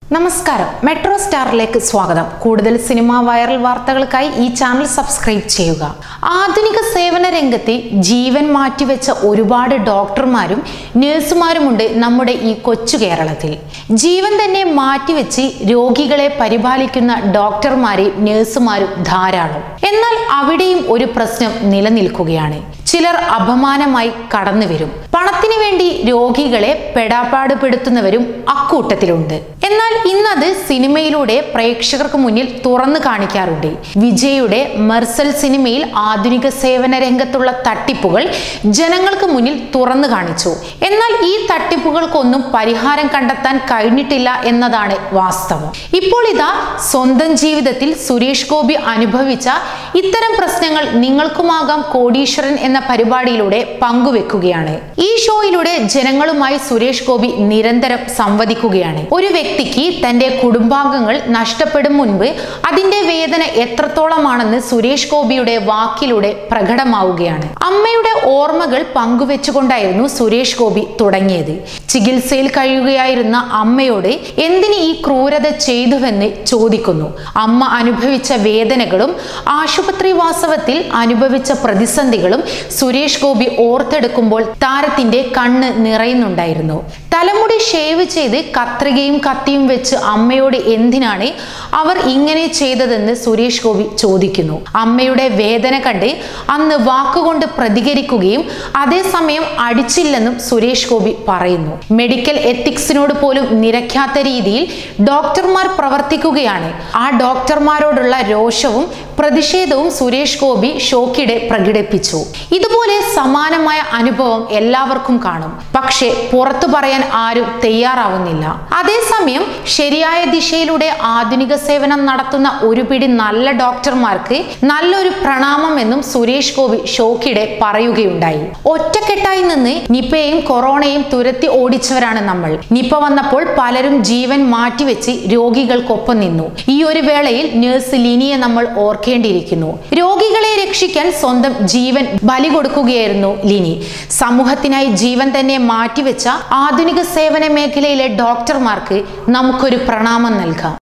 നമസ്കാരം മെട്രോ സ്റ്റാറിലേക്ക് സ്വാഗതം കൂടുതൽ സിനിമാ വൈറൽ വാർത്തകൾക്കായി ഈ ചാനൽ സബ്സ്ക്രൈബ് ചെയ്യുക ആധുനിക സേവന രംഗത്തെ ജീവൻ മാറ്റിവെച്ച ഒരുപാട് ഡോക്ടർമാരും നഴ്സുമാരുമുണ്ട് നമ്മുടെ ഈ കൊച്ചു കേരളത്തിൽ ജീവൻ തന്നെ മാറ്റിവെച്ച് രോഗികളെ പരിപാലിക്കുന്ന ഡോക്ടർമാരെയും നഴ്സുമാരും ധാരാളം എന്നാൽ അവിടെയും ഒരു പ്രശ്നം നിലനിൽക്കുകയാണ് ചിലർ അപമാനമായി കടന്നു വരും പണത്തിന് വേണ്ടി രോഗികളെ പെടാപ്പാടുപെടുത്തുന്നവരും അക്കൂട്ടത്തിലുണ്ട് എന്നാൽ ഇന്നത് സിനിമയിലൂടെ പ്രേക്ഷകർക്ക് മുന്നിൽ തുറന്നു കാണിക്കാറുണ്ട് വിജയുടെ മെർസൽ സിനിമയിൽ ആധുനിക സേവന രംഗത്തുള്ള തട്ടിപ്പുകൾ ജനങ്ങൾക്ക് മുന്നിൽ തുറന്നു കാണിച്ചു എന്നാൽ ഈ തട്ടിപ്പുകൾക്കൊന്നും പരിഹാരം കണ്ടെത്താൻ കഴിഞ്ഞിട്ടില്ല എന്നതാണ് വാസ്തവം ഇപ്പോൾ ഇതാ സ്വന്തം ജീവിതത്തിൽ സുരേഷ് ഗോപി അനുഭവിച്ച ഇത്തരം പ്രശ്നങ്ങൾ നിങ്ങൾക്കുമാകാം കോടീശ്വരൻ എന്ന പരിപാടിയിലൂടെ പങ്കുവെക്കുകയാണ് ഈ ഷോയിലൂടെ ജനങ്ങളുമായി സുരേഷ് ഗോപി നിരന്തരം സംവദിക്കുകയാണ് ഒരു വ്യക്തിക്ക് തന്റെ കുടുംബാംഗങ്ങൾ നഷ്ടപ്പെടും മുൻപ് അതിന്റെ വേദന എത്രത്തോളമാണെന്ന് സുരേഷ് ഗോപിയുടെ വാക്കിലൂടെ പ്രകടമാവുകയാണ് അമ്മയുടെ ഓർമ്മകൾ പങ്കുവെച്ചുകൊണ്ടായിരുന്നു സുരേഷ് ഗോപി തുടങ്ങിയത് ചികിത്സയിൽ കഴിയുകയായിരുന്ന അമ്മയോട് എന്തിന് ഈ ക്രൂരത ചെയ്തുവെന്ന് ചോദിക്കുന്നു അമ്മ അനുഭവിച്ച വേദനകളും ആശുപത്രി വാസവത്തിൽ അനുഭവിച്ച പ്രതിസന്ധികളും സുരേഷ് ഗോപി ഓർത്തെടുക്കുമ്പോൾ താരത്തിന്റെ കണ്ണ് നിറയുന്നുണ്ടായിരുന്നു തലമുടി ഷേവ് ചെയ്ത് കത്രികയും കത്തിയും വെച്ച് അമ്മയോട് എന്തിനാണ് അവർ ഇങ്ങനെ ചെയ്തതെന്ന് സുരേഷ് ഗോപി ചോദിക്കുന്നു അമ്മയുടെ വേദന കണ്ട് അന്ന് വാക്കുകൊണ്ട് പ്രതികരിക്കുകയും അതേസമയം അടിച്ചില്ലെന്നും സുരേഷ് ഗോപി പറയുന്നു മെഡിക്കൽ എത്തിക്സിനോട് പോലും നിരക്കാത്ത രീതിയിൽ ഡോക്ടർമാർ പ്രവർത്തിക്കുകയാണ് ആ ഡോക്ടർമാരോടുള്ള രോഷവും പ്രതിഷേധവും സുരേഷ് ഗോപി ഷോക്കിടെ പ്രകടിപ്പിച്ചു ഇതുപോലെ സമാനമായ അനുഭവം എല്ലാവർക്കും കാണും പക്ഷേ പുറത്തു പറയാൻ ആരും തയ്യാറാവുന്നില്ല അതേസമയം ശരിയായ ദിശയിലൂടെ ആധുനിക സേവനം നടത്തുന്ന ഒരു പിടി നല്ല ഡോക്ടർമാർക്ക് നല്ലൊരു പ്രണാമം എന്നും സുരേഷ് ഗോപി ഷോക്കിടെ പറയുകയുണ്ടായി ഒറ്റക്കെട്ടായി നിന്ന് നിപ്പയും കൊറോണയും തുരത്തി ഓടിച്ചവരാണ് നമ്മൾ നിപ്പ വന്നപ്പോൾ പലരും ജീവൻ മാറ്റിവെച്ച് രോഗികൾക്കൊപ്പം നിന്നു ഈ ഒരു വേളയിൽ നഴ്സ് ലിനിയെ നമ്മൾ ഓർക്കേണ്ടിയിരിക്കുന്നു രോഗികളെ രക്ഷിക്കാൻ സ്വന്തം ജീവൻ ബലി കൊടുക്കുകയായിരുന്നു ലിനി സമൂഹത്തിനായി ജീവൻ തന്നെ മാറ്റിവെച്ച ആധുനിക സേവന മേഖലയിലെ ഡോക്ടർമാർക്ക് നമുക്കൊരു പ്രണാമം നൽകാം